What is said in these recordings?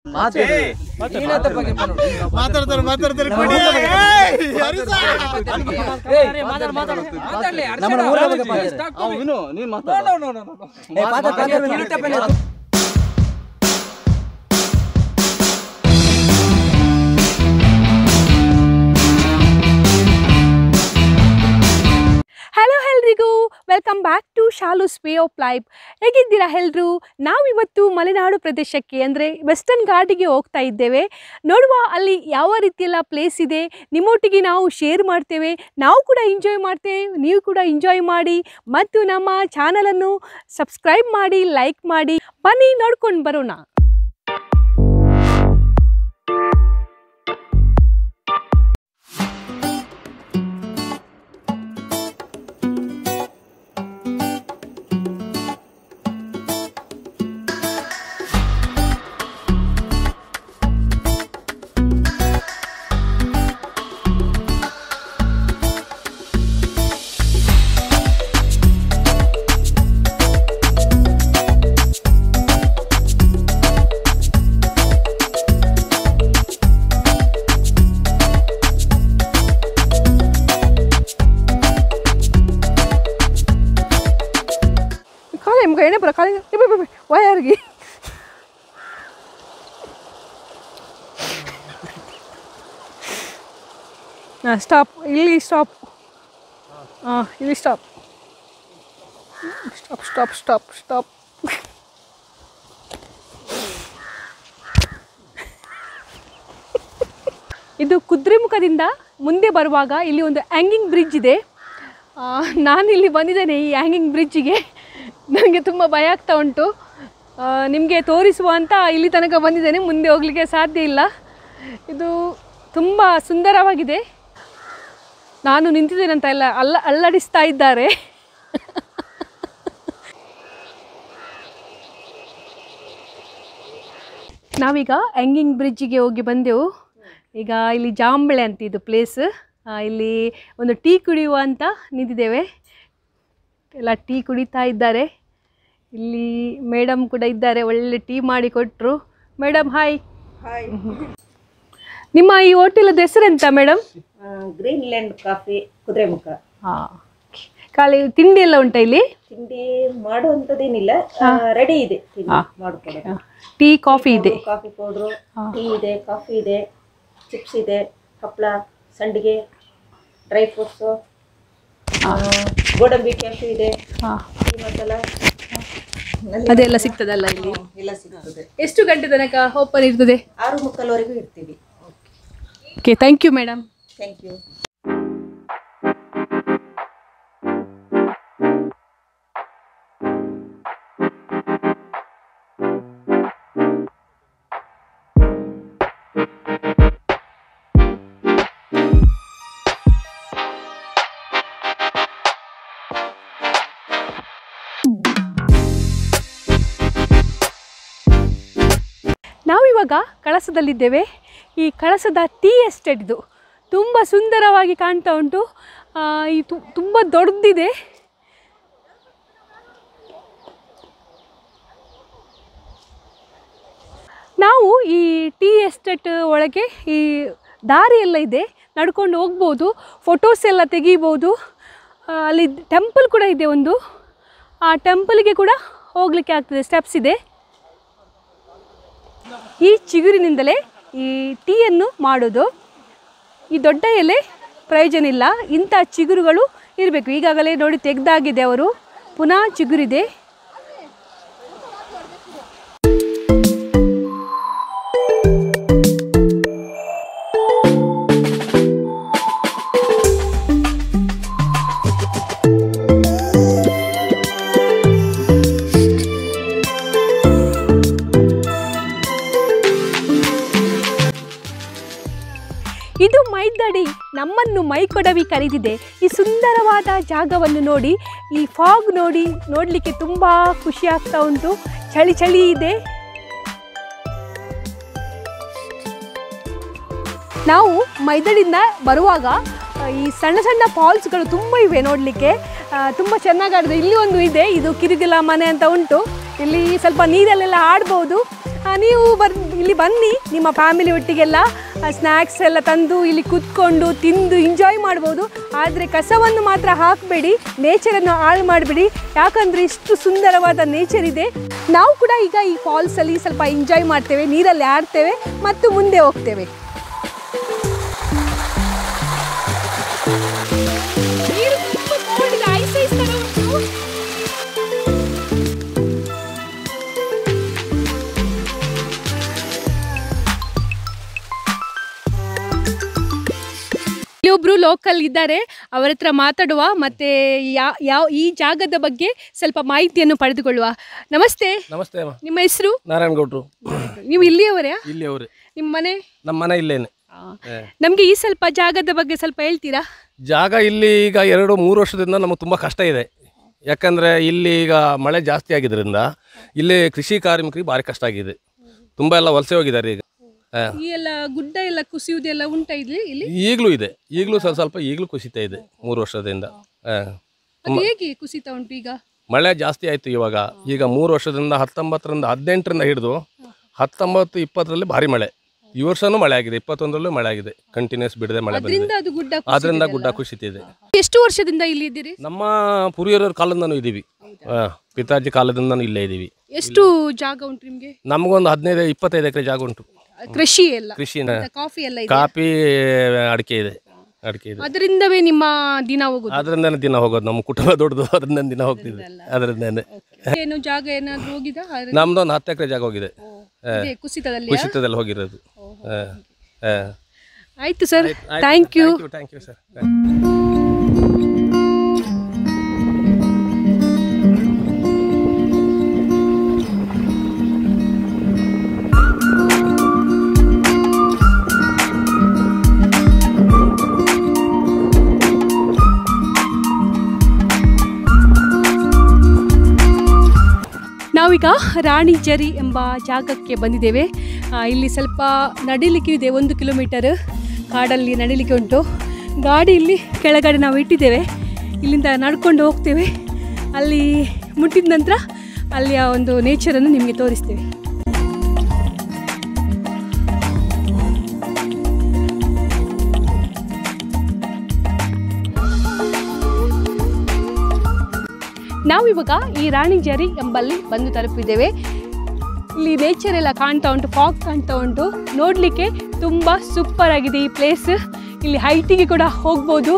ಮಾತಾಡ್ತಾರೆ ಮಾತಾಡ್ತಾರೆ ಕೊಡಿ ನಮ್ಮ ಊರ ಬಗ್ಗೆ ಮಾತಾಡು. ಏ, ಪಾತ್ರ- ಪಾತ್ರ- ಹಲೋ ಎಲ್ರಿಗೂ welcome back to Shalu's way of life ಹೇಗಿದ್ದೀರಾ ಎಲ್ರು ನಾವಿವತ್ತು ಮಲೆನಾಡು ಪ್ರದೇಶಕ್ಕೆ ಅಂದರೆ ವೆಸ್ಟರ್ನ್ ಘಾಟಿಗೆ ಹೋಗ್ತಾ ಇದ್ದೇವೆ ನೋಡುವ ಅಲ್ಲಿ ಯಾವ ರೀತಿಯೆಲ್ಲ ಪ್ಲೇಸ್ ಇದೆ ನಿಮ್ಮೊಟ್ಟಿಗೆ ನಾವು ಶೇರ್ ಮಾಡ್ತೇವೆ ನಾವು ಕೂಡ ಎಂಜಾಯ್ ಮಾಡ್ತೇವೆ ನೀವು ಕೂಡ ಎಂಜಾಯ್ ಮಾಡಿ ಮತ್ತು ನಮ್ಮ ಚಾನಲನ್ನು ಸಬ್ಸ್ಕ್ರೈಬ್ ಮಾಡಿ ಲೈಕ್ ಮಾಡಿ ಬನ್ನಿ ನೋಡ್ಕೊಂಡು ಬರೋಣ ಕಾಲೇ ಮುಖ ಎಣ್ಣೆ ಬರ ಕಾಲೇ ವಯರ್ಗೆ ಹಾಂ ಸ್ಟಾಪ್ ಇಲ್ಲಿ ಸ್ಟಾಪ್ ಹಾಂ ಇಲ್ಲಿ stop stop stop stop stop ಇದು ಕುದ್ರೆಮುಖದಿಂದ ಮುಂದೆ ಬರುವಾಗ ಇಲ್ಲಿ ಒಂದು ಹ್ಯಾಂಗಿಂಗ್ ಬ್ರಿಡ್ಜ್ ಇದೆ ಆ, ನಾನಿಲ್ಲಿ ಬಂದಿದ್ದೇನೆ ಈ ಹ್ಯಾಂಗಿಂಗ್ ಬ್ರಿಡ್ಜಿಗೆ ನನಗೆ ತುಂಬ ಭಯ ಆಗ್ತಾ ಉಂಟು ನಿಮಗೆ ತೋರಿಸುವ ಅಂತ ಇಲ್ಲಿ ತನಕ ಬಂದಿದ್ದೇನೆ ಮುಂದೆ ಹೋಗಲಿಕ್ಕೆ ಸಾಧ್ಯ ಇಲ್ಲ ಇದು ತುಂಬ ಸುಂದರವಾಗಿದೆ ನಾನು ನಿಂತಿದ್ದೇನೆ ಅಂತ ಎಲ್ಲ ಅಲ್ಲ ಅಲ್ಲಾಡಿಸ್ತಾ ಇದ್ದಾರೆ ನಾವೀಗ ಹ್ಯಾಂಗಿಂಗ್ ಬ್ರಿಡ್ಜಿಗೆ ಹೋಗಿ ಬಂದೆವು ಈಗ ಇಲ್ಲಿ ಜಾಂಬಳೆ ಅಂತ ಇದು ಪ್ಲೇಸ್ ಇಲ್ಲಿ ಒಂದು ಟೀ ಕುಡಿಯುವ ಅಂತ ನಿಂತಿದ್ದೇವೆ ಎಲ್ಲ ಟೀ ಕುಡಿತಾ ಇದ್ದಾರೆ ಇಲ್ಲಿ ಮೇಡಮ್ ಕೂಡ ಇದ್ದಾರೆ ಒಳ್ಳೆ ಟೀ ಮಾಡಿ ಕೊಟ್ಟರು ಮೇಡಮ್ ಹಾಯ್ ನಿಮ್ಮ ಈ ಹೋಟೆಲದ ಹೆಸರೆಂತ madam Green Land coffee Kudremukh ಹಾಂ ಖಾಲಿ ತಿಂಡಿ ಎಲ್ಲ ಉಂಟಾ ಇಲ್ಲಿ ತಿಂಡಿ ಮಾಡುವಂಥದ್ದೇನಿಲ್ಲ ರೆಡಿ ಇದೆ ತಿಂಡಿ ಮಾಡ್ಕೊಳ್ಳೋದು ಟೀ ಕಾಫಿ ಇದೆ ಕಾಫಿ ಪೌಡ್ರು ಟೀ ಇದೆ ಕಾಫಿ ಇದೆ ಚಿಪ್ಸ್ ಇದೆ ಹಪ್ಪಳ ಸಂಡಿಗೆ ಡ್ರೈ ಫ್ರೂಟ್ಸು ಗೋಡಂಬಿ ಕ್ಯಾಶು ಇದೆ ಹಾಂ ಟೀ ಮಸಾಲ ಅದೆಲ್ಲ ಸಿಗ್ತದಲ್ಲ ಇಲ್ಲಿ ಎಲ್ಲ ಸಿಗ್ತದೆ ಎಷ್ಟು ಗಂಟೆ ತನಕ ಓಪನ್ ಇರ್ತದೆ ಆರು ಮುಕ್ಕಲ್ವರೆಗೂ ಇರ್ತೀವಿ okay thank you madam thank you ನಾವಿವಾಗ ಕಳಸದಲ್ಲಿದ್ದೇವೆ ಈ ಕಳಸದ ಟೀ ಎಸ್ಟೇಟ್ ಇದು ತುಂಬ ಸುಂದರವಾಗಿ ಕಾಣ್ತಾ ಉಂಟು ಆ, ಈ ತು ತುಂಬ ದೊಡ್ಡದಿದೆ ನಾವು ಈ ಟೀ ಎಸ್ಟೇಟ್ ಒಳಗೆ ಈ ದಾರಿ ಎಲ್ಲ ಇದೆ ನಡ್ಕೊಂಡು ಹೋಗ್ಬೋದು ಫೋಟೋಸ್ ಎಲ್ಲ ತೆಗಿಬೋದು ಆ, ಅಲ್ಲಿ ಟೆಂಪಲ್ ಕೂಡ ಇದೆ ಒಂದು ಆ ಟೆಂಪಲ್ಗೆ ಕೂಡ ಹೋಗಲಿಕ್ಕೆ ಆಗ್ತದೆ ಸ್ಟೆಪ್ಸ್ ಇದೆ ಈ ಚಿಗುರಿನಿಂದಲೇ ಈ ಟೀಯನ್ನು ಮಾಡೋದು ಈ ದೊಡ್ಡ ಎಲೆ ಪ್ರಯೋಜನ ಇಲ್ಲ ಇಂಥ ಚಿಗುರುಗಳು ಇರಬೇಕು ಈಗಾಗಲೇ ನೋಡಿ ತೆಗೆದಾಗಿದೆ ಅವರು ಪುನಃ ಚಿಗುರಿದೆ ಇದು ಮೈದಡಿ ನಮ್ಮನ್ನು ಮೈಕೊಡವಿ ಕರೆದಿದೆ ಈ ಸುಂದರವಾದ ಜಾಗವನ್ನು ನೋಡಿ ಈ ಫಾಗ್ ನೋಡಿ ನೋಡಲಿಕ್ಕೆ ತುಂಬ ಖುಷಿ ಆಗ್ತಾ ಉಂಟು ಚಳಿ ಚಳಿ ಇದೆ ನಾವು ಮೈದಡಿಂದ ಬರುವಾಗ ಆ, ಈ ಸಣ್ಣ ಸಣ್ಣ ಫಾಲ್ಸ್ಗಳು ತುಂಬ ಇವೆ ನೋಡಲಿಕ್ಕೆ ತುಂಬ ಚೆನ್ನಾಗಾಡಿದೆ ಇಲ್ಲಿ ಒಂದು ಇದೆ ಇದು ಕಿರುಗಿಲ ಮನೆ ಅಂತ ಉಂಟು ಇಲ್ಲಿ ಸ್ವಲ್ಪ ನೀರಲ್ಲೆಲ್ಲ ಆಡ್ಬೋದು ಆ, ನೀವು ಬರ್ ಇಲ್ಲಿ ಬನ್ನಿ ನಿಮ್ಮ ಫ್ಯಾಮಿಲಿ ಒಟ್ಟಿಗೆಲ್ಲ ಸ್ನ್ಯಾಕ್ಸ್ ಎಲ್ಲ ತಂದು ಇಲ್ಲಿ ಕೂತ್ಕೊಂಡು ತಿಂದು ಎಂಜಾಯ್ ಮಾಡ್ಬೋದು ಆದರೆ ಕಸವನ್ನು ಮಾತ್ರ ಹಾಕಬೇಡಿ ನೇಚರನ್ನು ಹಾಳು ಮಾಡಬೇಡಿ ಯಾಕಂದರೆ ಇಷ್ಟು ಸುಂದರವಾದ ನೇಚರ್ ಇದೆ ನಾವು ಕೂಡ ಈಗ ಈ ಫಾಲ್ಸಲ್ಲಿ ಸ್ವಲ್ಪ ಎಂಜಾಯ್ ಮಾಡ್ತೇವೆ ನೀರಲ್ಲಿ ಆಡ್ತೇವೆ ಮತ್ತು ಮುಂದೆ ಹೋಗ್ತೇವೆ ನೀರು ತುಂಬ cold ಇದೆ, ice ice ತರ ಉಂಟು. ಇಲ್ಲೊಬ್ರು ಲೋಕಲ್ ಇದ್ದಾರೆ ಅವರ ಹತ್ರ ಮಾತಾಡುವ ಮತ್ತೆ ಯಾ- ಯಾವ ಈ ಜಾಗದ ಬಗ್ಗೆ ಸ್ವಲ್ಪ ಮಾಹಿತಿಯನ್ನು ಪಡೆದುಕೊಳ್ಳುವ ನಮಸ್ತೆ ನಮಸ್ತೆ ಅಮ್ಮ ನಿಮ್ಮ ಹೆಸರು ನಾರಾಯಣಗೌಡ್ರು ನೀವು ಇಲ್ಲಿಯವರೇ ಇಲ್ಲಿ ಅವರು ನಿಮ್ಮ ಮನೆ ನಮ್ಮ ಮನೆ ಇಲ್ಲೇನೆ ನಮಗೆ ಈ ಸ್ವಲ್ಪ ಜಾಗದ ಬಗ್ಗೆ ಸ್ವಲ್ಪ ಹೇಳ್ತೀರಾ ಜಾಗ ಇಲ್ಲಿ ಈಗ ಎರಡು ಮೂರು ವರ್ಷದಿಂದ ನಮಗೆ ತುಂಬ ಕಷ್ಟ ಇದೆ ಯಾಕಂದರೆ ಇಲ್ಲಿ ಈಗ ಮಳೆ ಜಾಸ್ತಿ ಆಗಿದ್ದರಿಂದ ಇಲ್ಲಿ ಕೃಷಿ ಕಾರ್ಮಿಕರಿಗೆ ಭಾರಿ ಕಷ್ಟ ಆಗಿದೆ ತುಂಬ ಎಲ್ಲ ವಲಸೆ ಹೋಗಿದ್ದಾರೆ ಈಗ ಹಾ. ಈ ಎಲ್ಲ ಗುಡ್ಡ ಎಲ್ಲ ಕುಸಿಯುವುದೆಲ್ಲ ಉಂಟಾ ಇಲ್ಲಿ ಇಲ್ಲಿ ಈಗಲೂ ಇದೆ ಈಗಲೂ ಸ್ವಲ್ಪ ಸ್ವಲ್ಪ ಈಗಲೂ ಕುಸಿತಾ ಇದೆ ಮೂರು ವರ್ಷದಿಂದ ಹಾ. ಅದು ಹೇಗೆ ಕುಸಿತ ಉಂಟು ಈಗ ಮಳೆ ಜಾಸ್ತಿ ಆಯಿತು ಇವಾಗ ಈಗ ಮೂರು ವರ್ಷದಿಂದ ಹತ್ತೊಂಬತ್ತರಿಂದ ಹದಿನೆಂಟರಿಂದ ಹಿಡಿದು ಹತ್ತೊಂಬತ್ತು ಇಪ್ಪತ್ತರಲ್ಲಿ ಭಾರಿ ಮಳೆ ಈ ವರ್ಷನೂ ಮಳೆ ಆಗಿದೆ ಇಪ್ಪತ್ತೊಂದರಲ್ಲೂ ಮಳೆ ಆಗಿದೆ ಕಂಟಿನ್ಯೂಸ್ ಬಿಡದೆ ಮಳೆ ಬಂದಿದೆ ಅದರಿಂದ ಅದು ಗುಡ್ಡ ಅದರಿಂದ ಕುಸಿದಿದೆ ಗುಡ್ಡ ಅಲ್ಲ? ಕುಸಿತಿದೆ ಎಷ್ಟು ವರ್ಷದಿಂದ ಇಲ್ಲಿ ಇದ್ದೀರಿ ನಮ್ಮ ಪೂರ್ವಜರ ಕಾಲದಿಂದನೂ ಇದ್ದೀವಿ ಹಾ, ಪಿತಾಜಿ ಕಾಲದಿಂದನೂ ಇಲ್ಲೇ ಇದ್ದೀವಿ ಎಷ್ಟು ಜಾಗ ಉಂಟು ನಿಮ್ಗೆ ನಮಗೊಂದು ಹದಿನೈದು ಇಪ್ಪತ್ತೈದು ಎಕರೆ ಜಾಗ ಉಂಟು ಕೃಷಿ ಎಲ್ಲ ಕೃಷಿ ಮತ್ತೆ ಕಾಫಿ ಎಲ್ಲ ಇದೆ ಕಾಫಿ ಅಡಿಕೆ ಇದೆ ಅಡಿಕೆ ಇದೆ ಅದರಿಂದವೇ ನಿಮ್ಮ ದಿನ ಹೋಗುದು ಅದರಿಂದನೇ ದಿನ ಹೋಗೋದು ನಮ್ಮ ಕುಟುಂಬ ದೊಡ್ಡದು ಅದರಿಂದ ದಿನ ಹೋಗ್ತಿದ್ದೆ ಅದರಿಂದನೇ ಏನು ಜಾಗ ಏನಾದ್ರು ಹೋಗಿದ ನಮ್ದು ಒಂದು ಹತ್ತು ಎಕರೆ ಜಾಗ ಹೋಗಿದೆ ಕುಸಿತದಲ್ಲಿ ಕುಸಿತದಲ್ಲಿ ಹೋಗಿರೋದು ಹಾ, ಹಾ. ಆಯ್ತು ಸರ್ ಆಯ್ತು, thank you thank you thank you sir ನಾವೀಗ ರಾಣಿ ಜರಿ ಎಂಬ ಜಾಗಕ್ಕೆ ಬಂದಿದ್ದೇವೆ ಆ, ಇಲ್ಲಿ ಸ್ವಲ್ಪ ನಡಿಲಿಕ್ಕೆ ಇದೆ ಒಂದು ಕಿಲೋಮೀಟರ್ ಕಾಡಲ್ಲಿ ನಡಿಲಿಕ್ಕೆ ಉಂಟು ಗಾಡಿ ಇಲ್ಲಿ ಕೆಳಗಡೆ ನಾವು ಇಟ್ಟಿದ್ದೇವೆ ಇಲ್ಲಿಂದ ನಡ್ಕೊಂಡು ಹೋಗ್ತೇವೆ ಅಲ್ಲಿ ಮುಟ್ಟಿದ ನಂತರ ಅಲ್ಲಿಯ ಒಂದು ನೇಚರನ್ನು ನಿಮಗೆ ತೋರಿಸ್ತೇವೆ ನಾವಿವಾಗ ಈ ರಾಣಿ ಜರಿ ಎಂಬಲ್ಲಿ ಬಂದು ತಲುಪಿದ್ದೇವೆ ಇಲ್ಲಿ ನೇಚರ್ ಎಲ್ಲ ಕಾಣ್ತಾ ಉಂಟು ಫಾಗ್ ಕಾಣ್ತಾ ಉಂಟು ನೋಡಲಿಕ್ಕೆ ತುಂಬ ಸೂಪರ್ ಆಗಿದೆ ಈ ಪ್ಲೇಸ್ ಇಲ್ಲಿ ಹೈಟಿಗೆ ಕೂಡ ಹೋಗ್ಬೋದು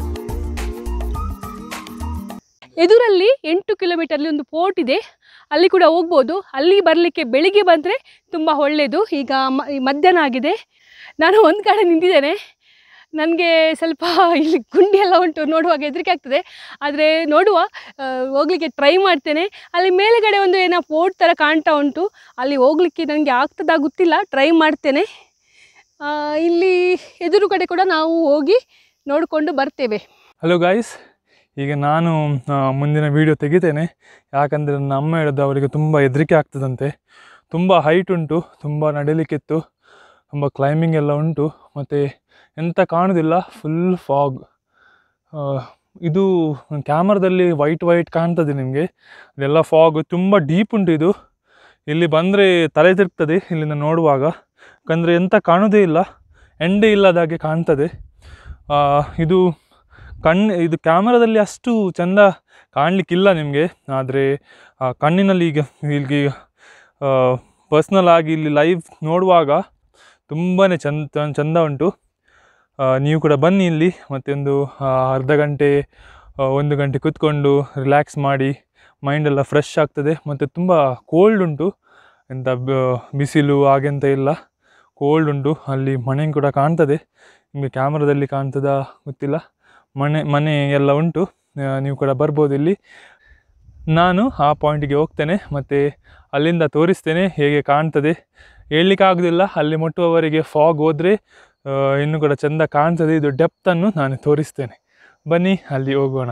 ಎದುರಲ್ಲಿ ಎಂಟು ಕಿಲೋಮೀಟರ್ಲಿ ಒಂದು ಪೋರ್ಟ್ ಇದೆ ಅಲ್ಲಿ ಕೂಡ ಹೋಗ್ಬೋದು ಅಲ್ಲಿ ಬರಲಿಕ್ಕೆ ಬೆಳಿಗ್ಗೆ ಬಂದರೆ ತುಂಬ ಒಳ್ಳೆಯದು ಈಗ ಮ ಈ ಮಧ್ಯಾಹ್ನ ಆಗಿದೆ ನಾನು ಒಂದು ಕಡೆ ನಿಂತಿದ್ದೇನೆ ನನಗೆ ಸ್ವಲ್ಪ ಇಲ್ಲಿ ಗುಂಡಿ ಎಲ್ಲ ಉಂಟು ನೋಡುವಾಗ ಹೆದರಿಕೆ ಆಗ್ತದೆ ಆದರೆ ನೋಡುವ ಆ, ಹೋಗ್ಲಿಕ್ಕೆ ಟ್ರೈ ಮಾಡ್ತೇನೆ ಅಲ್ಲಿ ಮೇಲುಗಡೆ ಒಂದು ಏನೋ ಪೋರ್ಟ್ ಥರ ಕಾಣ್ತಾ ಉಂಟು ಅಲ್ಲಿ ಹೋಗ್ಲಿಕ್ಕೆ ನನಗೆ ಆಗ್ತದಾ ಗೊತ್ತಿಲ್ಲ ಟ್ರೈ ಮಾಡ್ತೇನೆ ಆ, ಇಲ್ಲಿ ಎದುರುಗಡೆ ಕೂಡ ನಾವು ಹೋಗಿ ನೋಡಿಕೊಂಡು ಬರ್ತೇವೆ ಹಲೋ ಗಾಯ್ಸ್ ಈಗ ನಾನು ಆ, ಮುಂದಿನ ವಿಡಿಯೋ ತೆಗಿತೇನೆ ಯಾಕಂದರೆ ನನ್ನ ಅಮ್ಮ ಹೇಳಿದ್ದು ಅವರಿಗೆ ತುಂಬ ಹೆದರಿಕೆ ಆಗ್ತದಂತೆ ತುಂಬ ಹೈಟ್ ಉಂಟು ತುಂಬ ನಡಿಲಿಕ್ಕಿತ್ತು ತುಂಬ ಕ್ಲೈಂಬಿಂಗ್ ಎಲ್ಲ ಉಂಟು ಮತ್ತು ಎಂತ ಕಾಣೋದಿಲ್ಲ ಫುಲ್ ಫಾಗ್ ಇದು ಕ್ಯಾಮ್ರಾದಲ್ಲಿ ವೈಟ್ ವೈಟ್ ಕಾಣ್ತದೆ ನಿಮಗೆ ಅದೆಲ್ಲ ಫಾಗ್ ತುಂಬ ಡೀಪ್ ಉಂಟು ಇದು ಇಲ್ಲಿ ಬಂದರೆ ತಲೆ ತಿರುಗ್ತದೆ ಇಲ್ಲಿಂದ ನೋಡುವಾಗ ಯಾಕಂದರೆ ಎಂತ ಕಾಣೋದೇ ಇಲ್ಲ ಎಂಡೇ ಇಲ್ಲದ ಹಾಗೆ ಕಾಣ್ತದೆ ಆ, ಇದು ಕಣ್ಣು ಇದು ಕ್ಯಾಮರಾದಲ್ಲಿ ಅಷ್ಟು ಚೆಂದ ಕಾಣಲಿಕ್ಕಿಲ್ಲ ನಿಮಗೆ ಆದರೆ ಕಣ್ಣಿನಲ್ಲಿ ಈಗ ಇಲ್ಲಿ ಪರ್ಸ್ನಲ್ ಆಗಿ ಇಲ್ಲಿ ಲೈವ್ ನೋಡುವಾಗ ತುಂಬಾ ಚಂದ ಚಂದ ಉಂಟು ಆ, ನೀವು ಕೂಡ ಬನ್ನಿ ಇಲ್ಲಿ ಮತ್ತೊಂದು ಆ, ಅರ್ಧ ಗಂಟೆ ಆ, ಒಂದು ಗಂಟೆ ಕೂತ್ಕೊಂಡು ರಿಲ್ಯಾಕ್ಸ್ ಮಾಡಿ ಮೈಂಡೆಲ್ಲ ಫ್ರೆಶ್ ಆಗ್ತದೆ ಮತ್ತು ತುಂಬ ಕೋಲ್ಡ್ ಉಂಟು ಎಂಥ ಬ- ಬಿಸಿಲು ಹಾಗೆಂತ ಇಲ್ಲ ಕೋಲ್ಡ್ ಉಂಟು ಅಲ್ಲಿ ಮನೆ ಕೂಡ ಕಾಣ್ತದೆ ನಿಮಗೆ ಕ್ಯಾಮ್ರಾದಲ್ಲಿ ಕಾಣ್ತದಾ ಗೊತ್ತಿಲ್ಲ ಮನೆ ಮನೆ ಎಲ್ಲ ಉಂಟು ಆ, ನೀವು ಕೂಡ ಬರ್ಬೋದು ಇಲ್ಲಿ ನಾನು ಆ ಪಾಯಿಂಟಿಗೆ ಹೋಗ್ತೇನೆ ಮತ್ತು ಅಲ್ಲಿಂದ ತೋರಿಸ್ತೇನೆ ಹೇಗೆ ಕಾಣ್ತದೆ ಹೇಳಲಿಕ್ಕಾಗೋದಿಲ್ಲ ಅಲ್ಲಿ ಮುಟ್ಟುವವರೆಗೆ ಫಾಗ್ ಹೋದರೆ ಇನ್ನೂ ಕೂಡ ಚೆಂದ ಕಾಣ್ತದೆ ಇದು ಡೆಪ್ತನ್ನು ನಾನು ತೋರಿಸ್ತೇನೆ ಬನ್ನಿ ಅಲ್ಲಿ ಹೋಗೋಣ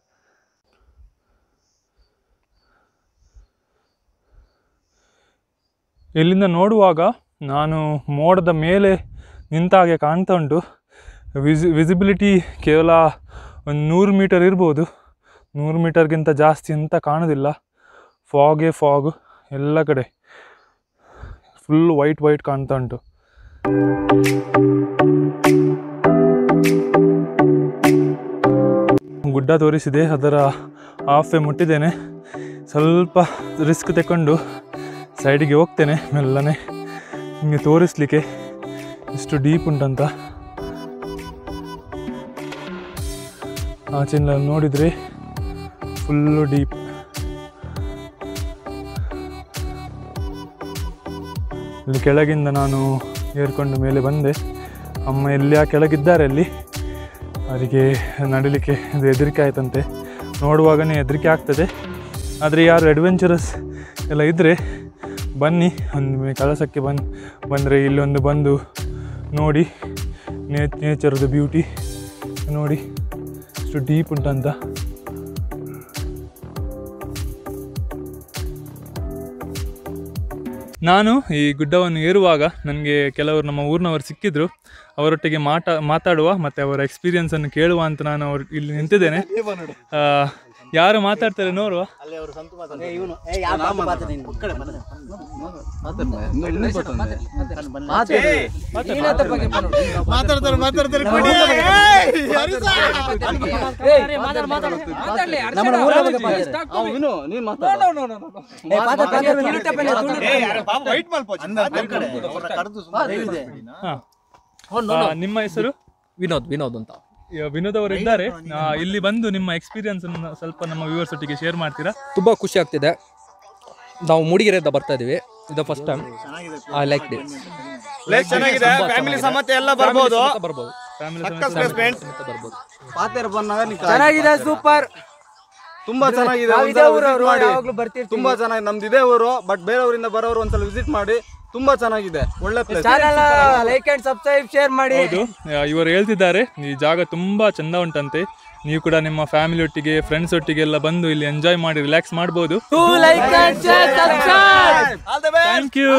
ಇಲ್ಲಿಂದ ನೋಡುವಾಗ ನಾನು ಮೋಡದ ಮೇಲೆ ನಿಂತ ಹಾಗೆ ಕಾಣ್ತಾ ಉಂಟು ವಿಸಿ ವಿಸಿಬಿಲಿಟಿ ಕೇವಲ ಒಂದು ನೂರು ಮೀಟರ್ ಇರ್ಬೋದು ನೂರು ಮೀಟರ್ಗಿಂತ ಜಾಸ್ತಿ ಅಂತ ಕಾಣೋದಿಲ್ಲ ಫಾಗೇ ಫಾಗ್ ಎಲ್ಲ ಕಡೆ ಫುಲ್ ವೈಟ್ ವೈಟ್ ಕಾಣ್ತಾ ಉಂಟು ಗುಡ್ಡ ತೋರಿಸಿದೆ ಅದರ ಹಾಫೆ ಮುಟ್ಟಿದ್ದೇನೆ ಸ್ವಲ್ಪ ರಿಸ್ಕ್ ತಗೊಂಡು ಸೈಡಿಗೆ ಹೋಗ್ತೇನೆ ಮೆಲ್ಲನೆ ನಿಮಗೆ ತೋರಿಸ್ಲಿಕ್ಕೆ ಎಷ್ಟು ಡೀಪ್ ಉಂಟಂತ ಆಚೆಲ್ಲ ನೋಡಿದರೆ ಫುಲ್ಲು ಡೀಪ್ ಇಲ್ಲಿ ಕೆಳಗಿಂದ ನಾನು ಏರ್ಕೊಂಡು ಮೇಲೆ ಬಂದೆ ಅಮ್ಮ ಎಲ್ಲಿ ಆ ಕೆಳಗಿದ್ದಾರೆ ಅಲ್ಲಿ ಅವರಿಗೆ ನಡಿಲಿಕ್ಕೆ ಇದು ಹೆದರಿಕೆ ಆಯ್ತಂತೆ ನೋಡುವಾಗನೇ ಹೆದರಿಕೆ ಆಗ್ತದೆ ಆದರೆ ಯಾರು ಅಡ್ವೆಂಚರಸ್ ಎಲ್ಲ ಇದ್ದರೆ ಬನ್ನಿ ಒಂದು ಕಳಸಕ್ಕೆ ಬಂದು ಬಂದರೆ ಇಲ್ಲೊಂದು ಬಂದು ನೋಡಿ ನೇ ನೇಚರ್ದು ಬ್ಯೂಟಿ ನೋಡಿ ಎಷ್ಟು ಡೀಪ್ ಉಂಟಂತ ನಾನು ಈ ಗುಡ್ಡವನ್ನು ಏರುವಾಗ ನನಗೆ ಕೆಲವರು ನಮ್ಮ ಊರಿನವರು ಸಿಕ್ಕಿದ್ರು ಅವರೊಟ್ಟಿಗೆ ಮಾತಾ ಮಾತಾಡುವ ಮತ್ತು ಅವರ ಎಕ್ಸ್ಪೀರಿಯನ್ಸನ್ನು ಕೇಳುವ ಅಂತ ನಾನು ಅವ್ರು ಇಲ್ಲಿ ನಿಂತಿದ್ದೇನೆ ಆ, ಯಾರು ಮಾತಾಡ್ತಾರೆ ನೋಡುವ ನಮ್ಮ ಊರ ಬಗ್ಗೆ ಮಾತಾಡು. ಅವ ವಿನು ನೀನ್ ಮಾತಾಡು ಏ, ಪಾತ್ರ, ಪಾತ್ರ, ವಿನು. ಹಾಂ ನಿಮ್ಮ ಹೆಸರು ವಿನೋದ್ ವಿನೋದ್ ಅಂತ ಈಗ ವಿನೋದ್ ಅವರು ಇದ್ದಾರೆ ಆ, ಇಲ್ಲಿ ಬಂದು ನಿಮ್ಮ ಎಕ್ಸ್ಪೀರಿಯನ್ಸ್ ಸ್ವಲ್ಪ ನಮ್ಮ ವ್ಯೂವರ್ಸ್ ಒಟ್ಟಿಗೆ ಶೇರ್ ಮಾಡ್ತೀರಾ ತುಂಬ ಖುಷಿ ಆಗ್ತಿದೆ ನಾವು ಮೂಡಿಗೆರೆಯಿಂದ ಬರ್ತಾ ಇದೀವಿ ಇದು first time I like it ಚೆನ್ನಾಗಿದೆ ಫ್ಯಾಮಿಲಿ ಸಮೇತ ಎಲ್ಲ ಬರ್ಬೋದು ಬರ್ಬೋದು ಫ್ಯಾಮಿಲಿ ಸಮೇತ ಬರ್ಬೋದು ಪಾತೆರ್ ಬಂದಾಗ ನೀ ಕಾಯ್. ಚೆನ್ನಾಗಿದೆ ಸೂಪರ್ ತುಂಬಾ ಚೆನ್ನಾಗಿದೆ ಒಂದ್ಸಲ visit ಮಾಡಿ. ತುಂಬಾ ಚೆನ್ನಾಗಿ ನಮ್ದು ಇದೇ ಊರು ಬಟ್ ಬೇರೆಯವರಿಂದ ಬರೋರು ಒಂದ್ಸಲ ವಿಸಿಟ್ ಮಾಡಿ ತುಂಬಾ ಚೆನ್ನಾಗಿದೆ ಒಳ್ಳೆ place like and subscribe share ಮಾಡಿ ಹೌದು ಆ, ಇವರು ಹೇಳ್ತಿದ್ದಾರೆ ಈ ಜಾಗ ತುಂಬಾ ಚಂದ ಉಂಟಂತೆ ನೀವು ಕೂಡ ನಿಮ್ಮ ಫ್ಯಾಮಿಲಿ ಒಟ್ಟಿಗೆ ಫ್ರೆಂಡ್ಸ್ ಒಟ್ಟಿಗೆ ಎಲ್ಲ ಬಂದು ಇಲ್ಲಿ ಎಂಜಾಯ್ ಮಾಡಿ ರಿಲ್ಯಾಕ್ಸ್ ಮಾಡ್ಬೋದು like and share subscribe thank you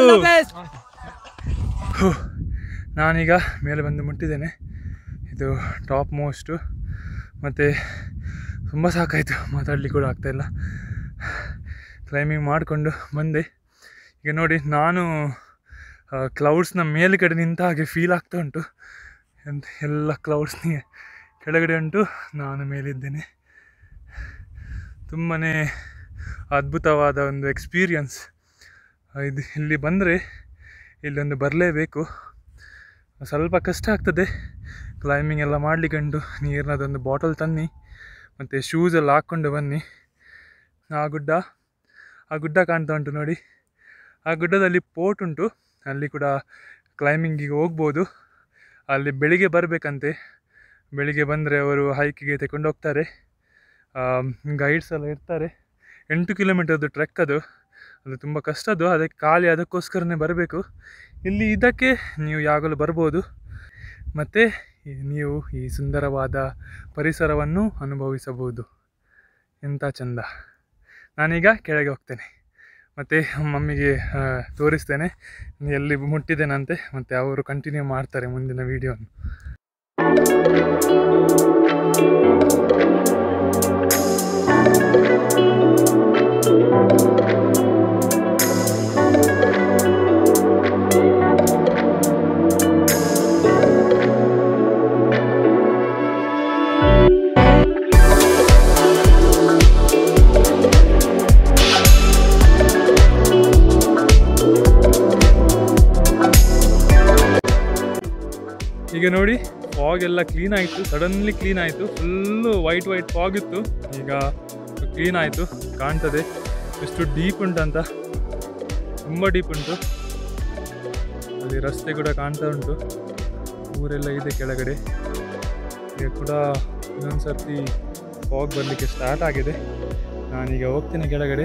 ನಾನೀಗ ಮೇಲೆ ಬಂದು ಮುಟ್ಟಿದ್ದೇನೆ ಇದು ಟಾಪ್ ಮೋಸ್ಟು ಮತ್ತು ತುಂಬ ಸಾಕಾಯಿತು ಮಾತಾಡ್ಲಿಕ್ಕೆ ಕೂಡ ಆಗ್ತಾಯಿಲ್ಲ ಕ್ಲೈಂಬಿಂಗ್ ಮಾಡಿಕೊಂಡು ಬಂದೆ ಈಗ ನೋಡಿ ನಾನು ಕ್ಲೌಡ್ಸ್ನ ಮೇಲುಗಡೆ ನಿಂತ ಹಾಗೆ ಫೀಲ್ ಆಗ್ತಾ ಉಂಟು ಎಂತ ಎಲ್ಲ ಕ್ಲೌಡ್ಸ್ನಿಗೆ ಕೆಳಗಡೆ ಉಂಟು ನಾನು ಮೇಲಿದ್ದೇನೆ ತುಂಬಾ ಅದ್ಭುತವಾದ ಒಂದು ಎಕ್ಸ್ಪೀರಿಯನ್ಸ್ ಇದು ಇಲ್ಲಿ ಬಂದರೆ ಇಲ್ಲೊಂದು ಬರಲೇಬೇಕು ಸ್ವಲ್ಪ ಕಷ್ಟ ಆಗ್ತದೆ ಕ್ಲೈಂಬಿಂಗ್ ಎಲ್ಲ ಮಾಡಲಿಕ್ಕಂಡು ನೀರಿನದೊಂದು ಬಾಟಲ್ ತನ್ನಿ ಮತ್ತು ಶೂಸ್ ಎಲ್ಲ ಹಾಕ್ಕೊಂಡು ಬನ್ನಿ ಆ ಗುಡ್ಡ ಆ ಗುಡ್ಡ ಕಾಣ್ತಾ ಉಂಟು ನೋಡಿ ಆ ಗುಡ್ಡದಲ್ಲಿ ಪೋರ್ಟ್ ಉಂಟು ಅಲ್ಲಿ ಕೂಡ ಕ್ಲೈಂಬಿಂಗಿಗೆ ಹೋಗ್ಬೋದು ಅಲ್ಲಿ ಬೆಳಿಗ್ಗೆ ಬರಬೇಕಂತೆ ಬೆಳಿಗ್ಗೆ ಬಂದರೆ ಅವರು ಹೈಕಿಗೆ ತಗೊಂಡು ಹೋಗ್ತಾರೆ ಗೈಡ್ಸ್ ಎಲ್ಲ ಇರ್ತಾರೆ ಎಂಟು ಕಿಲೋಮೀಟರ್ದು ಟ್ರೆಕ್ ಅದು ಅದು ತುಂಬ ಕಷ್ಟದ್ದು ಅದಕ್ಕೆ ಖಾಲಿ ಅದಕ್ಕೋಸ್ಕರನೇ ಬರಬೇಕು ಇಲ್ಲಿ ಇದಕ್ಕೆ ನೀವು ಯಾವಾಗಲೂ ಬರ್ಬೋದು ಮತ್ತು ನೀವು ಈ ಸುಂದರವಾದ ಪರಿಸರವನ್ನು ಅನುಭವಿಸಬಹುದು ಎಂಥ ಚಂದ ನಾನೀಗ ಕೆಳಗೆ ಹೋಗ್ತೇನೆ ಮತ್ತು ಮಮ್ಮಿಗೆ ಆ, ತೋರಿಸ್ತೇನೆ ಎಲ್ಲಿ ಮುಟ್ಟಿದ್ದೇನಂತೆ ಮತ್ತು ಅವರು ಕಂಟಿನ್ಯೂ ಮಾಡ್ತಾರೆ ಮುಂದಿನ ವೀಡಿಯೋನ ಈಗ ನೋಡಿ ಫಾಗ್ ಎಲ್ಲ ಕ್ಲೀನ್ ಆಯಿತು ಸಡನ್ಲಿ ಕ್ಲೀನ್ ಆಯಿತು ಫುಲ್ಲು ವೈಟ್ ವೈಟ್ ಫಾಗ್ ಇತ್ತು ಈಗ ಕ್ಲೀನ್ ಆಯಿತು ಕಾಣ್ತದೆ ಎಷ್ಟು ಡೀಪ್ ಉಂಟಂತ ತುಂಬ ಡೀಪ್ ಉಂಟು ಅಲ್ಲಿ ರಸ್ತೆ ಕೂಡ ಕಾಣ್ತಾ ಉಂಟು ಊರೆಲ್ಲ ಇದೆ ಕೆಳಗಡೆ ಈಗ ಕೂಡ ಇನ್ನೊಂದು ಸರ್ತಿ ಫಾಗ್ ಬರಲಿಕ್ಕೆ ಸ್ಟಾರ್ಟ್ ಆಗಿದೆ ನಾನೀಗ ಹೋಗ್ತೇನೆ ಕೆಳಗಡೆ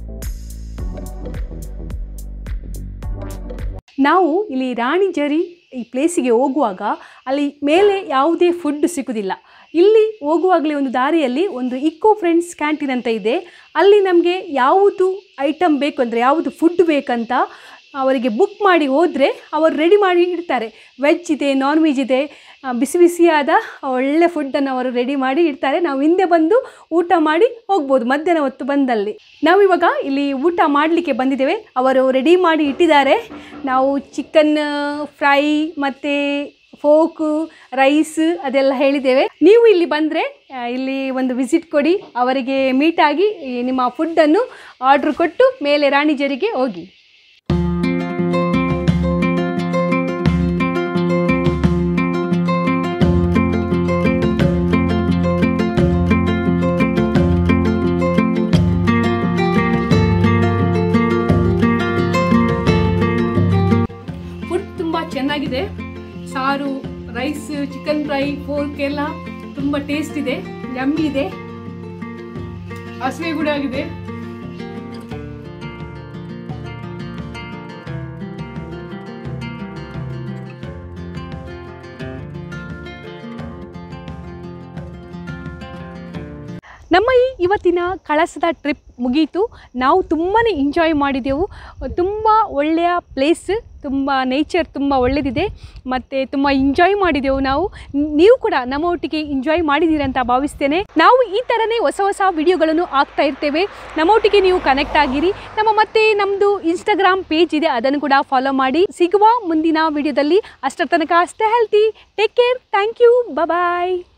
ನಾವು ಇಲ್ಲಿ ರಾಣಿ ಜರಿ ಈ ಪ್ಲೇಸಿಗೆ ಹೋಗುವಾಗ ಅಲ್ಲಿ ಮೇಲೆ ಯಾವುದೇ ಫುಡ್ ಸಿಗೋದಿಲ್ಲ ಇಲ್ಲಿ ಹೋಗುವಾಗಲೇ ಒಂದು ದಾರಿಯಲ್ಲಿ ಒಂದು ಇಕೋ ಫ್ರೆಂಡ್ಸ್ ಕ್ಯಾಂಟೀನ್ ಅಂತ ಇದೆ ಅಲ್ಲಿ ನಮಗೆ ಯಾವುದು ಐಟಮ್ ಬೇಕು ಅಂದರೆ ಯಾವುದು ಫುಡ್ ಬೇಕಂತ ಅವರಿಗೆ ಬುಕ್ ಮಾಡಿ ಹೋದರೆ ಅವರು ರೆಡಿ ಮಾಡಿ ಇಡ್ತಾರೆ ವೆಜ್ ಇದೆ ನಾನ್ ವೆಜ್ ಇದೆ ಆ, ಬಿಸಿ ಬಿಸಿಯಾದ ಒಳ್ಳೆ ಫುಡ್ಡನ್ನು ಅವರು ರೆಡಿ ಮಾಡಿ ಇಡ್ತಾರೆ ನಾವು ಹಿಂದೆ ಬಂದು ಊಟ ಮಾಡಿ ಹೋಗ್ಬೋದು ಮಧ್ಯಾಹ್ನ ಹೊತ್ತು ಬಂದಲ್ಲಿ ನಾವಿವಾಗ ಇಲ್ಲಿ ಊಟ ಮಾಡಲಿಕ್ಕೆ ಬಂದಿದ್ದೇವೆ ಅವರು ರೆಡಿ ಮಾಡಿ ಇಟ್ಟಿದ್ದಾರೆ ನಾವು ಚಿಕನ್ ಫ್ರೈ ಮತ್ತು ಫೋಕು ರೈಸ್ ಅದೆಲ್ಲ ಹೇಳಿದ್ದೇವೆ ನೀವು ಇಲ್ಲಿ ಬಂದರೆ ಇಲ್ಲಿ ಒಂದು ವಿಸಿಟ್ ಕೊಡಿ ಅವರಿಗೆ ಮೀಟಾಗಿ ಈ ನಿಮ್ಮ ಫುಡ್ಡನ್ನು ಆರ್ಡ್ರ್ ಕೊಟ್ಟು ಮೇಲೆ ರಾಣಿಜರಿಗೆ ಹೋಗಿ ಫುಡ್ ತುಂಬ ಚೆನ್ನಾಗಿದೆ ಸಾರು ರೈಸ್ ಚಿಕನ್ ಫ್ರೈ ಫೋರ್ಕ್ ಎಲ್ಲ ತುಂಬ ಟೇಸ್ಟ್ ಇದೆ ಯಮ್ಮಿ ಇದೆ ಹಸಿವೆ ಕೂಡ ಆಗಿದೆ ನಮ್ಮ ಈ ಇವತ್ತಿನ ಕಳಸದ ಟ್ರಿಪ್ ಮುಗೀತು ನಾವು ತುಂಬಾ ಎಂಜಾಯ್ ಮಾಡಿದೆವು ತುಂಬ ಒಳ್ಳೆಯ ಪ್ಲೇಸ್ ತುಂಬ ನೇಚರ್ ತುಂಬ ಒಳ್ಳೆಯದಿದೆ ಮತ್ತು ತುಂಬ ಎಂಜಾಯ್ ಮಾಡಿದೆವು ನಾವು ನೀವು ಕೂಡ ನಮ್ಮ ಒಟ್ಟಿಗೆ ಎಂಜಾಯ್ ಮಾಡಿದ್ದೀರಿ ಅಂತ ಭಾವಿಸ್ತೇನೆ ನಾವು ಈ ಥರನೇ ಹೊಸ ಹೊಸ ವಿಡಿಯೋಗಳನ್ನು ಹಾಕ್ತಾ ಇರ್ತೇವೆ ನಮ್ಮ ಒಟ್ಟಿಗೆ ನೀವು ಕನೆಕ್ಟ್ ಆಗಿರಿ ನಮ್ಮ ಮತ್ತೆ ನಮ್ಮದು ಇನ್ಸ್ಟಾಗ್ರಾಮ್ ಪೇಜ್ ಇದೆ ಅದನ್ನು ಕೂಡ ಫಾಲೋ ಮಾಡಿ ಸಿಗುವ ಮುಂದಿನ ವಿಡಿಯೋದಲ್ಲಿ ಅಷ್ಟರ ತನಕ ಅಷ್ಟೇ healthy take care thank you bye